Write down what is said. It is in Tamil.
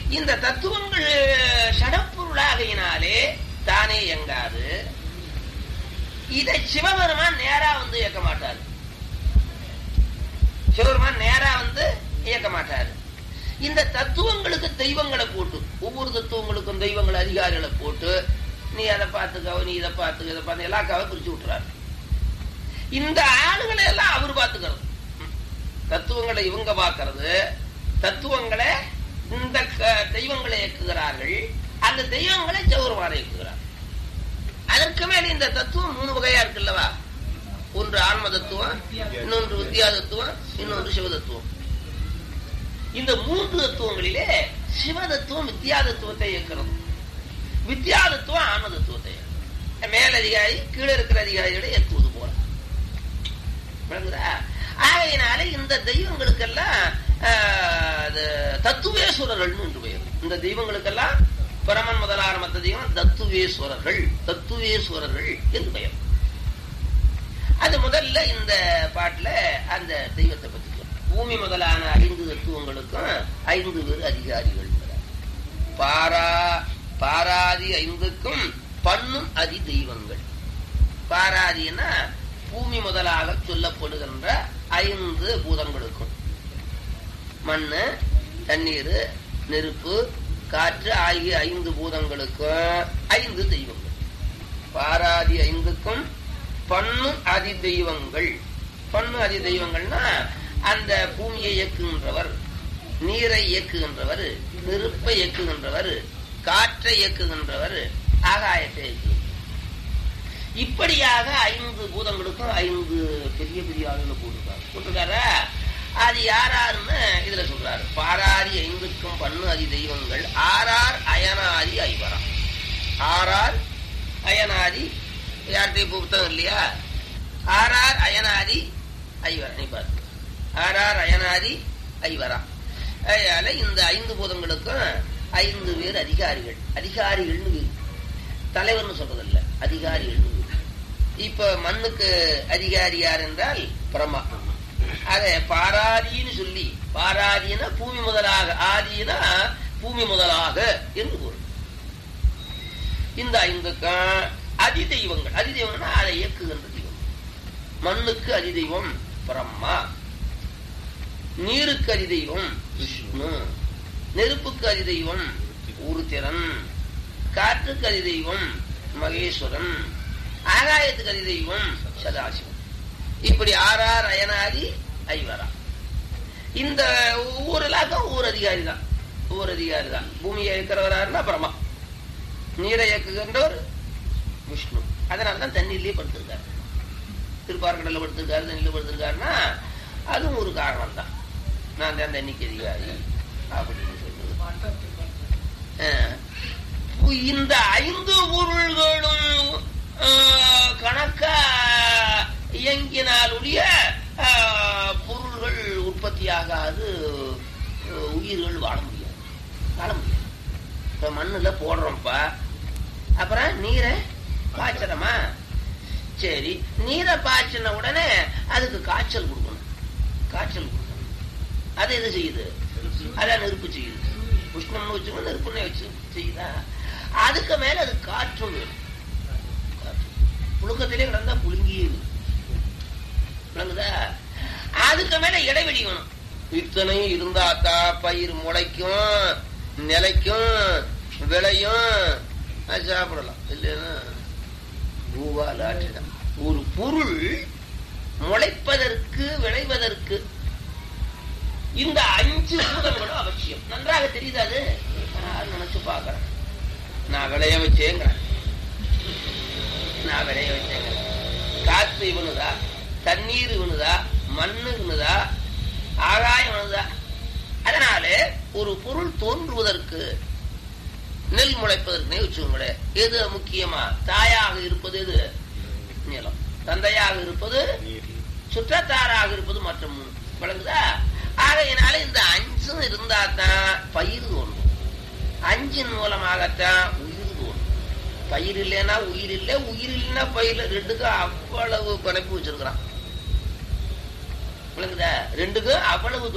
இந்த தத்துவங்கள் சடப்பொருளாகையினாலே தானே இயங்காது இதை சிவபெருமான் நேரா வந்து இயக்க மாட்டாரு சிவபெருமான் நேரா வந்து இயக்க மாட்டாரு இந்த தத்துவங்களுக்கு தெய்வங்களை போட்டு ஒவ்வொரு தத்துவங்களுக்கும் தெய்வங்கள் அதிகாரிகளை போட்டு நீ அதை பார்த்துக்கோ நீ இதை பார்த்துக்க இதை பார்த்து எல்லாக்காவை பிரிச்சு விட்டுறாரு இந்த ஆளுகளை எல்லாம் அவர் பார்த்துக்கிறது ம். தத்துவங்களை இவங்க பார்க்கறது தத்துவங்களை இந்த க- தெய்வங்களை இயக்குகிறார்கள் அந்த தெய்வங்களை சௌரமான இயக்குகிறார் அதற்கு மேல இந்த தத்துவம் மூணு வகையா இருக்குல்லவா ஒன்று ஆன்ம தத்துவம் இன்னொன்று வித்யா தத்துவம் இன்னொன்று சிவ தத்துவம் இந்த மூன்று தத்துவங்களிலே சிவ தத்துவம் வித்யா தத்துவத்தை இயக்கிறது வித்யா தத்துவம் ஆன்ம தத்துவத்தை இயக்கும். மேலதிகாரி கீழே இருக்கிற அதிகாரிகளை இயக்குவது போல விளங்குதா ஆகையினால இந்த தெய்வங்களுக்கெல்லாம் ஆஹ், அது தத்துவேஸ்வரர்கள்னு என்று பெயர் இந்த தெய்வங்களுக்கெல்லாம் பரமன் முதலான மத்த தெய்வம் தத்துவேஸ்வரர்கள் தத்துவேஸ்வரர்கள் என்று பெயர் அது முதல்ல இந்த பாட்டுல அந்த தெய்வத்தை பத்தி சொல்லும். பூமி முதலான ஐந்து தத்துவங்களுக்கும் ஐந்து பேர் அதிகாரிகள் பாரா பாராதி ஐந்துக்கும் பண்ணும் அதி தெய்வங்கள் பாராதினா பூமி முதலாக சொல்லப்படுகின்ற ஐந்து பூதங்களுக்கும் மண்ணு தண்ணீர் நெருப்பு காற்று ஆகிய ஐந்து பூதங்களுக்கும் ஐந்து தெய்வங்கள் பாராதி ஐந்துக்கும் பண்ணும் அதி தெய்வங்கள் பண்ணு அதி தெய்வங்கள்னா அந்த பூமியை இயக்குகின்றவர் நீரை இயக்குகின்றவர் நெருப்பை இயக்குகின்றவர் காற்றை இயக்குகின்றவர் ஆகாயத்தை இயக்குகின்றவர் இப்படியாக ஐந்து பூதங்களுக்கும் ஐந்து பெரிய பெரிய ஆளுங்களை போட்டிருக்காரு போட்டிருக்காரா அது யாராருன்னு இதுல சொல்றாரு பாராதி ஐந்துக்கும் பண்ணு அதி தெய்வங்கள் ஆறார் அயனாதி ஐவரம் ஆறார் அயனாதி யார்கிட்ட இப்ப புத்தகம் இல்லையா ஆறார் அயனாதி ஐவரம் நீ பாரு ஆறார் அயனாதி ஐவரம் அதனால இந்த ஐந்து பூதங்களுக்கும் ஐந்து பேர் அதிகாரிகள் அதிகாரிகள்னு பேரு. தலைவர்னு சொல்றதில்ல அதிகாரிகள்னு பேரு. இப்ப மண்ணுக்கு அதிகாரி யார் என்றால் பிரம்மா அத பாராதின்னு சொல்லி பாராதினா பூமி முதலாக ஆதினா பூமி முதலாக என்று பொருள் இந்த ஐந்துக்கும் அதி தெய்வங்கள் அதி தெய்வம்னா அதை இயக்குகின்ற தெய்வம் மண்ணுக்கு அதி தெய்வம் பிரம்மா நீருக்கு அதி தெய்வம் விஷ்ணு நெருப்புக்கு அதி தெய்வம் உருத்திரன் காற்றுக்கு அதி தெய்வம் மகேஸ்வரன் ஆகாயத்துக்கு அதி தெய்வம் சதாசிவம் இப்படி ஆறார் அயனாதி ஐவரா இந்த ஒவ்வொரு இலாக்கம் ஒவ்வொரு அதிகாரி தான் ஒவ்வொரு அதிகாரி தான் பூமியை இருக்கிறவராருன்னா பிரம்மா நீரை இயக்குகின்றவர் விஷ்ணு அதனாலதான் தண்ணீர்லயே படுத்திருக்காரு திருப்பார்கடல்ல படுத்திருக்காரு தண்ணியில படுத்திருக்காருன்னா அதுவும் ஒரு காரணம் தான் நான் தான் தண்ணிக்கு அதிகாரி அப்படின்னு சொல்றது அஹ், இந்த ஐந்து பொருள்களும் அஹ், கணக்கா இயங்கினால் ஒழிய அஹ், பொருள்கள் உற்பத்தியாகாது அஹ், உயிர்கள் வாழ முடியாது வாழ முடியாது இப்ப மண்ணுல போடுறோம்ப்பா அப்புறம் நீரை பாய்ச்சறோமா சரி நீரை பாய்ச்சின உடனே அதுக்கு காய்ச்சல் கொடுக்கணும் காய்ச்சல் கொடுக்கணும் அது எது செய்யுது அதான் நெருப்பு செய்யுது உஷ்ணம்னு வச்சுக்கோ நெருப்புன்னே வச்சு செய்யுதா அதுக்கு மேல அது காற்றும் வேணும் காற்று. புழுக்கத்திலே கிடந்தா புழுங்கியே இருக்கு. விளங்குதா அதுக்கு மேல இடைவெளி வேணும் இத்தனையும் இருந்தாத்தான் பயிர் முளைக்கும் நிலைக்கும் விளையும் அது சாப்பிடலாம் இல்லைன்னா பூவால் ஆற்றிடம் ஒரு பொருள் முளைப்பதற்கு விளைவதற்கு இந்த அஞ்சு பூதங்களும் அவசியம் நன்றாக தெரியுது அது நான் நினைச்சு பார்க்கறேன் நான் விளைய வச்சேங்கிறேன் நான் விளைய வச்சேங்கிறேன் காத்து இவனுதா தண்ணீர் இவனுதா மண்ணு இவனுதா ஆகாயம் இவனுதா அதனால ஒரு பொருள் தோன்றுவதற்கு நெல் முளைப்பதற்கு வச்சுக்கோங்களேன் எது முக்கியமா தாயாக இருப்பது எது நிலம் தந்தையாக இருப்பது சுற்றத்தாராக இருப்பது மற்ற மூணு விளங்குதா ஆகையினால இந்த அஞ்சும் இருந்தா தான் பயிர் தோன்றும் அஞ்சின் மூலமாகத்தான் உயிர் தோன்றும் பயிர் இல்லைன்னா உயிர் இல்லை உயிர் இல்லைன்னா பயிர் ரெண்டுக்கும் அவ்வளவு பிணைப்பு வச்சிருக்கிறான் விளங்குதா ரெண்டுக்கும் அவ்வளவு